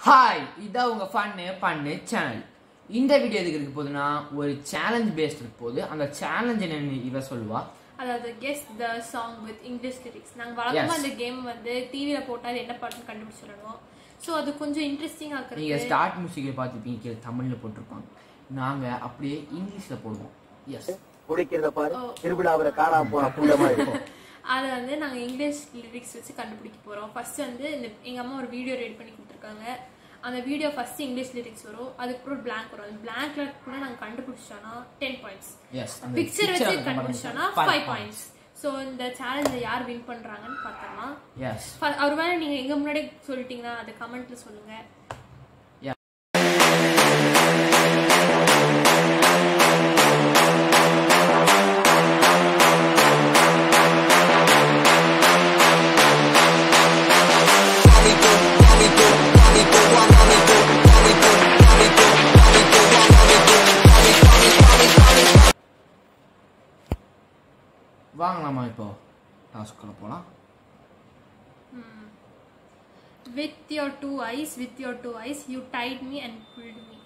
Hi இதான் உங்க fun பண்ணு சேனல் இந்த வீடியோ எதுக்கு இருக்க போகுதுன்னா ஒரு சேலஞ்ச் பேஸ்ட் இருக்க போகுது அந்த சேலஞ்ச் என்னன்னு இவ சொல்லுவா அதாவது guess the song with English lyrics நாங்க வழக்கமா Yes. அந்த கேம் வந்து டிவில போட்டா அது என்ன பாட்டுன்னு கண்டுபிடிச்சிடணும் சோ அது கொஞ்சம் இன்ட்ரெஸ்டிங் நீங்க ஆக்குறது ஸ்டார்ட் மியூசிக்கில் பார்த்துப்பீங்க கீழே தமிழ்ல போட்டிருப்பாங்க நாங்க அப்படியே இங்கிலீஷ்ல போடுவோம் எஸ் குடிக்கிறத பாரு ஓ. திருவிழாவில காணாம போன புள்ள மாதிரி இருக்கும் அதை வந்து நாங்க இங்கிலீஷ் லிரிக்ஸ் வச்சு கண்டுபிடிக்க போறோம் ஃபர்ஸ்ட் வந்து இந்த எங்க அம்மா ஒரு வீடியோ ரெடி பண்ணி கொடுத்துருக்காங்க அந்த வீடியோ ஃபர்ஸ்ட் இங்கிலீஷ் லிரிக்ஸ் வரும் அதுக்கப்புறம் blank வரும் அந்த பிளாங்க்ல கூட நாங்க கண்டுபிடிச்சோம்னா டென் பாயிண்ட்ஸ் எஸ் பிக்சர் வச்சு கண்டுபிடிச்சோம்னா ஃபைவ் பாயிண்ட்ஸ் ஸோ இந்த சேலஞ்சை யார் வின் பண்றாங்கன்னு பார்த்தோம்னா எஸ் ஃப- ஒருவேளை நீங்க எங்க முன்னாடி சொல்லிட்டீங்கன்னா அதை கமெண்ட்ல சொல்லுங்க வாங்கலாமா இப்போ டாஸ்க்குள்ள போலாம் With your two eyes, with your two eyes, you tied me and pulled me.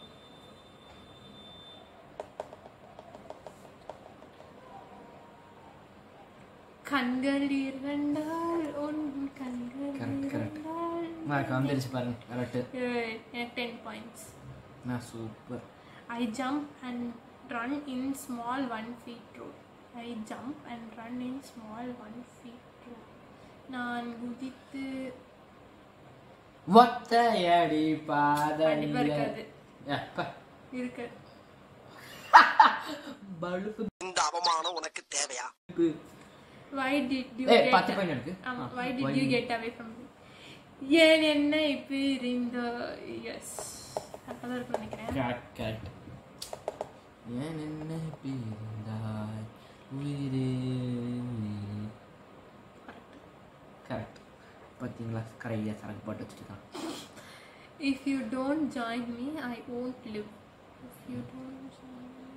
கண்கள் இரண்டால் உன் கண்கள் Correct, correct. இரண்டால் எனக்கு வந்துருச்சு பாருங்க கரெக்ட் Eh, எனக்கு டென் பாயிண்ட்ஸ் நான் super I jump and run in small one feet road. I jump and run in small one feet road. நான் குதித்து ஒத்தையடி கண்டிப்பா இருக்காது. பாதம் இருக்கு பழுப்பு இந்த அவமானம் உனக்கு தேவையா why did you ஏய், get பத்து point இருக்கு. ஆமா, ஆ, why did why you did- get away from me ஏன் என்னை பிரிந்த எஸ் கரெக்டாக தான் இருக்கும்னு நினைக்கிறேன் கரெக்ட் கரெக்ட் ஏன் என்ன பிரிந்தாய் உயிரே கரெக்ட் கரெக்ட் பார்த்தீங்களா கரையா சரக்கு பாட்டு வச்சுருக்கான் If you don't join me, I won't live. If you don't join me.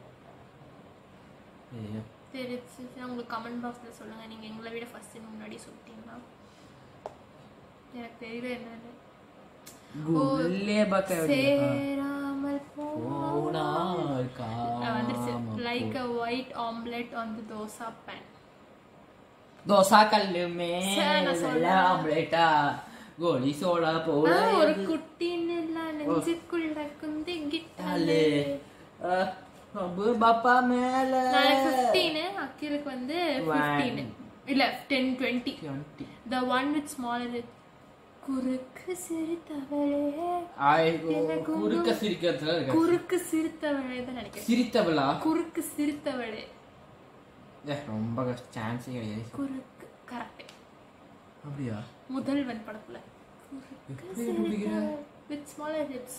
ஐயோ சரி சரி, சரி, உங்களுக்கு கமெண்ட் பாக்ஸில் சொல்லுங்கள் நீங்கள் எங்களை விட ஃபஸ்ட்டு முன்னாடி சொல்லிட்டீங்கன்னா எனக்கு தெரியல என்னன்னு குல்லே பக்க சேராமல் போனால் வந்துருச்சு காம like a white omelette on the dosa pan dosa கல்லு சரி, நான் மேல சொல்றேன். ஆம்லேட்டா கோலி சோடா போல ஒரு குட்டி நிலா நெஞ்சுக்குள்ள குந்தி தாலே கிட்டாலே அபு பாப்பா மேல நான் ஃபிஃப்டீனு அக்கிலுக்கு வந்து ஃபிஃப்டீனு இல்லை ten twenty twenty the one with smaller குறுக்கு சிரித்தவளே ஆய்கோ எனக்கு குறுக்க சிரிக்கிறதுல இருக்க குறுக்கு சிரித்தவளே தான் நினைக்கிறேன் சிரித்தவளா குறுக்கு சிரித்தவளே ஏ, ரொம்ப கஷ்டம் சான்ஸே கிடையாது குறுக்கு கரெக்ட் அப்படியா முதல்வன் படத்துல எப்படி கண்டுபிடிக்கிற? With smaller hips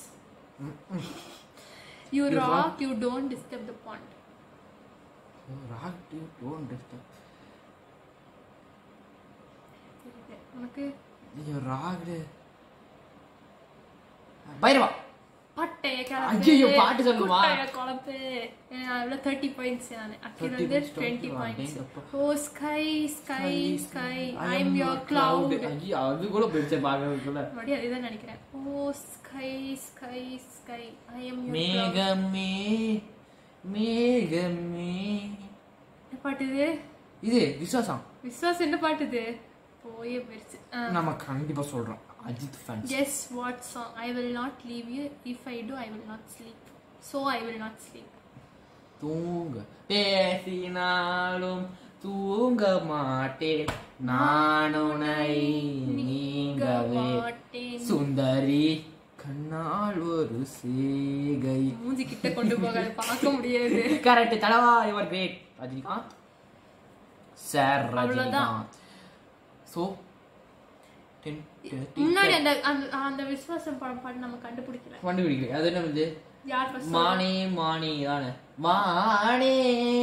you rock you don't disturb the band rock to don't disturb உனக்கு ஐயோ ராக் பைரவா பட்டைய ஐயையோ, பாட்டு சொல்லுமா? குழப்பு அவ்வளோ தேர்ட்டி பாயிண்ட்ஸ் நான் அக்கில் 30 வந்து points, டுவெண்ட்டி 21, பாயிண்ட்ஸ் அடேங்கப்பா. Oh sky sky sky I am your cloud ஐயோ அது கூட பெருசா பார்க்கறதுக்குள்ள மறுபடியும் அதே தான் நினைக்கிறேன் oh sky sky sky I am your cloud மேகமே மேகமே என்ன பாட்டு இது இது விஸ்வாசம் விஸ்வாஸ் என்ன பாட்டு இது போயே போயிருச்சு நம்ம கண்டிப்பா சொல்றோம் Ajith fans guess what song I will not leave you if I do I will not sleep so I will not sleep தூங்க பேசினாலும் தூங்க மாட்டேன் நான் உன்னை நீங்கவே மாட்டேன் சுந்தரி கண்ணால் ஒரு சேகை மூஞ்சி கிட்ட கொண்டு போக பார்க்க முடியாது கரெக்ட் தலவா your great Rajinikanth sir Rajinikanth so ten முன்னாடி அந்த அந்த அந்த விஸ்வாசம் படம் பாட்டு நம்ம கண்டுபிடிக்கல கண்டுபிடிக்கல அது என்ன வந்து யார் ஃபர்ஸ்ட் மானே மானே தானே மானே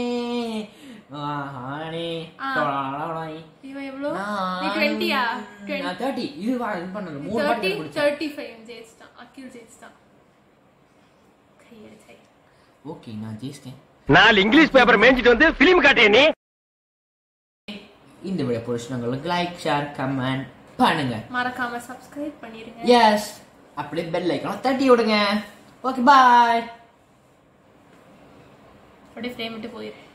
மானே ஆ. டொலாலாலாய். இவன் எவ்வளோ நான் நீ டுவெண்ட்டியா நான் 30 இது வா இது பண்ணல மூணு பாட்டு தேர்ட்டி முடிச்சேன் தேர்ட்டி ஃபைவ் ஜெயிச்சிட்டான் அக்கில் ஜெயிச்சிட்டான் கையெழுத்தை ஓகே நான் ஜெயிச்சிட்டேன் நாலு இங்கிலீஷ் பேப்பர் மேய்ஞ்சிட்டு வந்து பிலிம் காட்டிய நீ இந்த வீடியோ பிடிச்சிருந்தவங்களுக்கு லைக் ஷேர் கமெண்ட் பண்ணுங்க மறக்காம சப்ஸ்கிரைப் பண்ணிருங்க எஸ் அப்படியே பெல் ஐக்கான தட்டி விடுங்க ஓகே பாய் அப்படியே ஃப்ரேம் விட்டு போயிரு